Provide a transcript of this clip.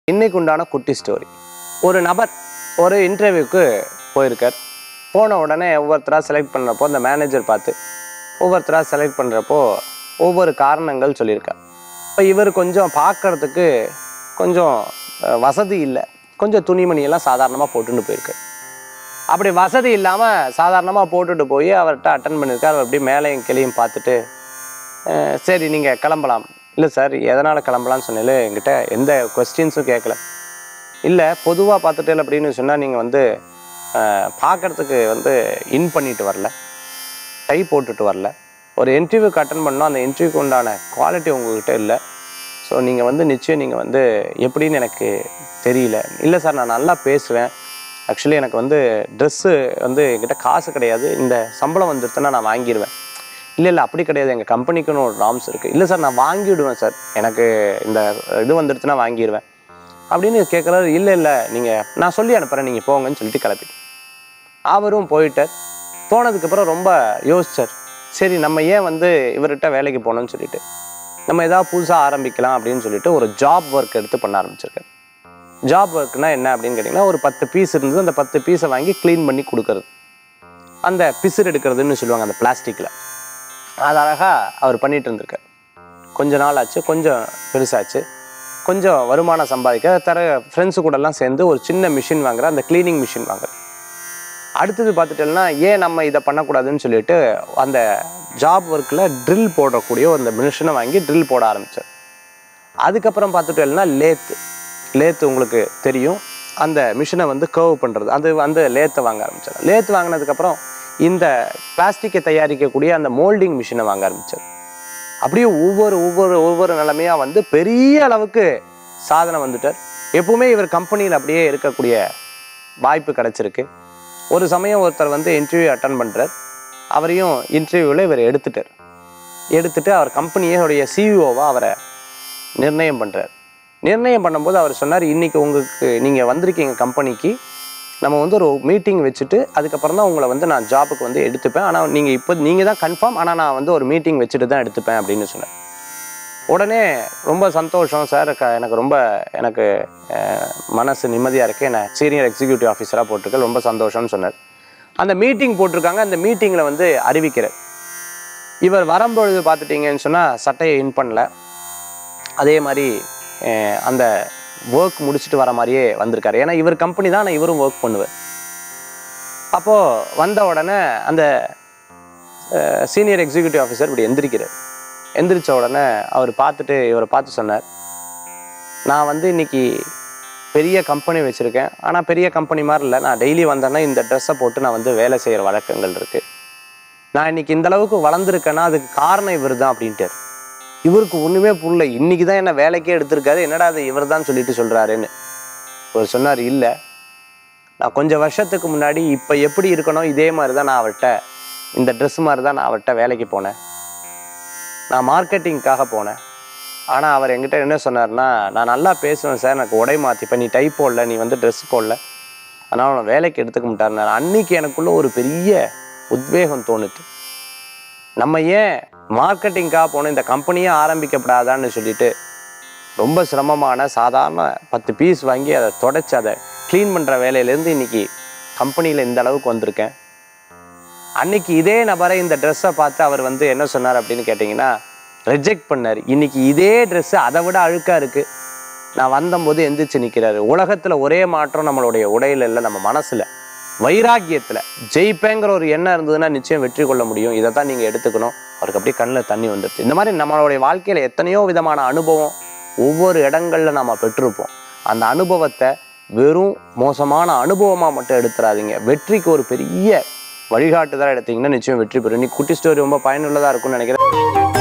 இன்னைக்கு உண்டான குட்டி ஸ்டோரி ஒரு நபர் ஒரு இன்டர்வியூக்கு போயிருக்கார் போன உடனே ஒவ்வொருத்தராக செலக்ட் பண்ணுறப்போ அந்த மேனேஜர் பார்த்து ஒவ்வொருத்தராக செலக்ட் பண்ணுறப்போ ஒவ்வொரு காரணங்கள் சொல்லியிருக்கார் இப்போ இவர் கொஞ்சம் பார்க்கறதுக்கு கொஞ்சம் அஹ், வசதி இல்லை கொஞ்சம் துணிமணியெல்லாம் சாதாரணமாக போட்டுன்னு போயிருக்கு அப்படி வசதி இல்லாமல் சாதாரணமாக போட்டுட்டு போய் அவர்கிட்ட அட்டன் பண்ணியிருக்கார் அவர் அப்படியே மேலேயும் கிளியும் பார்த்துட்டு அஹ், சரி நீங்கள் கிளம்பலாம் இல்லை சார் எதனால் கிளம்பலாம்னு சொன்னாலே என்கிட்ட எந்த கொஸ்டின்ஸும் கேட்கல இல்லை பொதுவாக பார்த்துட்டேன் அப்படின்னு சொன்னால் நீங்கள் வந்து பார்க்குறதுக்கு வந்து இன் பண்ணிட்டு வரல டை போட்டுட்டு வரல ஒரு இன்டர்வியூக்கு அட்டன் பண்ணோம் அந்த இன்டர்வியூக்கு உண்டான குவாலிட்டி உங்ககிட்ட இல்லை ஸோ நீங்கள் வந்து நிச்சயம் நீங்கள் வந்து எப்படின்னு எனக்கு தெரியல இல்லை சார் நான் நல்லா பேசுவேன் ஆக்சுவலி எனக்கு வந்து ட்ரெஸ்ஸு வந்து என்கிட்ட காசு கிடையாது இந்த சம்பளம் வந்துருச்சுன்னா நான் வாங்கிடுவேன் இல்லை இல்லை அப்படி கிடையாது எங்கள் கம்பெனிக்குன்னு ஒரு நார்ம்ஸ் இருக்குது இல்லை சார் நான் வாங்கிவிடுவேன் சார் எனக்கு இந்த இது வந்துடுச்சுன்னா வாங்கிடுவேன் அப்படின்னு கேட்குறாரு இல்லை இல்லை நீங்கள் நான் சொல்லி அனுப்புகிறேன் நீங்கள் போங்கன்னு சொல்லிட்டு கிளப்பிட்டு அவரும் போயிட்டார் போனதுக்கப்புறம் ரொம்ப யோசிச்சார் சரி நம்ம ஏன் வந்து இவர்கிட்ட வேலைக்கு போகணும்னு சொல்லிட்டு நம்ம ஏதாவது புதுசாக ஆரம்பிக்கலாம் அப்படின்னு சொல்லிட்டு ஒரு ஜாப் ஒர்க் எடுத்து பண்ண ஆரம்பிச்சிருக்காரு ஜாப் ஒர்க்னா என்ன அப்படின்னு கேட்டிங்கன்னா ஒரு பத்து பீஸ் இருந்தது அந்த பத்து பீஸை வாங்கி க்ளீன் பண்ணி கொடுக்கறது அந்த பிசுறு எடுக்கிறதுன்னு சொல்லுவாங்க அந்த பிளாஸ்டிக்கில் அது அழகாக அவர் பண்ணிட்டு இருந்திருக்கார் கொஞ்ச நாள் ஆச்சு கொஞ்சம் பெருசாச்சு கொஞ்சம் வருமானம் சம்பாதிக்க தர ஃப்ரெண்ட்ஸு கூடலாம் சேர்ந்து ஒரு சின்ன மிஷின் வாங்குற அந்த க்ளீனிங் மிஷின் வாங்குற அடுத்தது பார்த்துட்டேன்னா ஏன் நம்ம இதை பண்ணக்கூடாதுன்னு சொல்லிட்டு அந்த ஜாப் ஒர்க்கில் ட்ரில் போடக்கூடிய அந்த மிஷினை வாங்கி ட்ரில் போட ஆரம்பித்தார் அதுக்கப்புறம் பார்த்துட்டேன்னா லேத்து லேத்து உங்களுக்கு தெரியும் அந்த மிஷினை வந்து கர்வ் பண்ணுறது அது வந்து லேத்தை வாங்க ஆரம்பித்தார் லேத்து வாங்கினதுக்கப்புறம் இந்த பிளாஸ்டிக்கை தயாரிக்கக்கூடிய அந்த மோல்டிங் மிஷினை வாங்க ஆரம்பித்தார் அப்படியே ஒவ்வொரு ஒவ்வொரு ஒவ்வொரு நிலைமையாக வந்து பெரிய அளவுக்கு சாதனை வந்துட்டார் எப்பவுமே இவர் கம்பெனியில் அப்படியே இருக்கக்கூடிய வாய்ப்பு கிடைச்சிருக்கு ஒரு சமயம் ஒருத்தர் வந்து இன்டர்வியூ அட்டன் பண்ணுறார் அவரையும் இன்டர்வியூவில் இவர் எடுத்துட்டார் எடுத்துட்டு அவர் கம்பெனியோடைய சிஇஓவாக அவரை நிர்ணயம் பண்ணுறார் நிர்ணயம் பண்ணும்போது அவர் சொன்னார் இன்னைக்கு உங்களுக்கு நீங்கள் வந்திருக்கீங்க கம்பெனிக்கு நம்ம வந்து ஒரு மீட்டிங் வச்சுட்டு அதுக்கப்புறம் தான் உங்களை வந்து நான் ஜாபுக்கு வந்து எடுத்துப்பேன் ஆனால் நீங்கள் இப்போ நீங்கள் தான் கன்ஃபார்ம் ஆனால் நான் வந்து ஒரு மீட்டிங் வச்சுட்டு தான் எடுத்துப்பேன் அப்படின்னு சொன்னார் உடனே ரொம்ப சந்தோஷம் சார் க- எனக்கு ரொம்ப எனக்கு அஹ், மனசு நிம்மதியாக இருக்குது என்னை சீனியர் எக்ஸிக்யூட்டிவ் ஆஃபீஸராக போட்டிருக்க ரொம்ப சந்தோஷம்னு சொன்னார் அந்த மீட்டிங் போட்டிருக்காங்க அந்த மீட்டிங்கில் வந்து அறிவிக்கிறார் இவர் வரும்பொழுது பார்த்துட்டீங்கன்னு சொன்னால் சட்டையை இன் பண்ணல அதே மாதிரி அஹ், அந்த ஒர்க் முடிச்சுட்டு வர மாதிரியே வந்திருக்காரு ஏன்னா இவர் கம்பெனி தான் ஆனால் இவரும் ஒர்க் பண்ணுவார் அப்போது வந்த உடனே அந்த சீனியர் எக்ஸிக்யூட்டிவ் ஆஃபீஸர் இப்படி எந்திரிக்கிறார் எந்திரிச்ச உடனே அவர் பார்த்துட்டு இவரை பார்த்து சொன்னார் நான் வந்து இன்னைக்கு பெரிய கம்பெனி வச்சுருக்கேன் ஆனால் பெரிய கம்பெனி மாதிரி இல்லை நான் டெய்லி வந்தேன்னா இந்த ட்ரெஸ்ஸை போட்டு நான் வந்து வேலை செய்கிற வழக்கங்கள் இருக்குது நான் இன்னைக்கு இந்த அளவுக்கு வளர்ந்துருக்கேன்னா அதுக்கு காரணம் இவர் தான் அப்படின்ட்டார் இவருக்கு ஒன்றுமே புரியல இன்னைக்கு தான் என்ன வேலைக்கே எடுத்திருக்காரு என்னடா அது இவர் தான் சொல்லிட்டு சொல்கிறாருன்னு அவர் சொன்னார் இல்லை நான் கொஞ்சம் வருஷத்துக்கு முன்னாடி இப்போ எப்படி இருக்கணும் இதே மாதிரி தான் நான் அவர்கிட்ட இந்த ட்ரெஸ் மாதிரி தான் நான் அவர்கிட்ட வேலைக்கு போனேன் நான் மார்க்கெட்டிங்க்காக போனேன் ஆனால் அவர் என்கிட்ட என்ன சொன்னார்னா நான் நல்லா பேசுவேன் சார் எனக்கு உடை மாற்றிப்பேன் நீ டை போடல நீ வந்து ட்ரெஸ் போடல அதனால் அவனை வேலைக்கு எடுத்துக்க மாட்டாருனார் அன்னைக்கு எனக்குள்ள ஒரு பெரிய உத்வேகம் தோணுது நம்ம ஏன் மார்க்கெட்டிங்காக போன இந்த கம்பெனியே ஆரம்பிக்கப்படாதான்னு சொல்லிட்டு ரொம்ப சிரமமான சாதாரண பத்து பீஸ் வாங்கி அதை தொடச்சி அதை க்ளீன் பண்ணுற வேலையிலேருந்து இன்னைக்கு கம்பெனியில் இந்த அளவுக்கு வந்திருக்கேன் அன்னைக்கு இதே நபரை இந்த ட்ரெஸ்ஸை பார்த்து அவர் வந்து என்ன சொன்னார் அப்படின்னு கேட்டிங்கன்னா ரிஜெக்ட் பண்ணார் இன்னைக்கு இதே ட்ரெஸ்ஸு அதை விட அழுக்காக இருக்குது நான் வந்தம்போது எந்திரிச்சு நிற்கிறாரு உலகத்தில் ஒரே மாற்றம் நம்மளுடைய உடையில இல்லை நம்ம மனசில் வைராக்கியத்தில் ஜெயிப்பேங்கிற ஒரு எண்ணம் இருந்ததுன்னா நிச்சயம் வெற்றி கொள்ள முடியும் இதை தான் நீங்கள் எடுத்துக்கணும் அவருக்கு அப்படியே கண்ணில் தண்ணி வந்துடுச்சு இந்த மாதிரி நம்மளுடைய வாழ்க்கையில் எத்தனையோ விதமான அனுபவம் ஒவ்வொரு இடங்கள்ல நம்ம பெற்றிருப்போம் அந்த அனுபவத்தை வெறும் மோசமான அனுபவமாக மட்டும் எடுத்துறாதீங்க வெற்றிக்கு ஒரு பெரிய வழிகாட்டுதலாக எடுத்தீங்கன்னா நிச்சயம் வெற்றி பெறும் இன்னைக்கு குட்டி ஸ்டோரி ரொம்ப பயனுள்ளதாக இருக்கும்னு நினைக்கிறேன்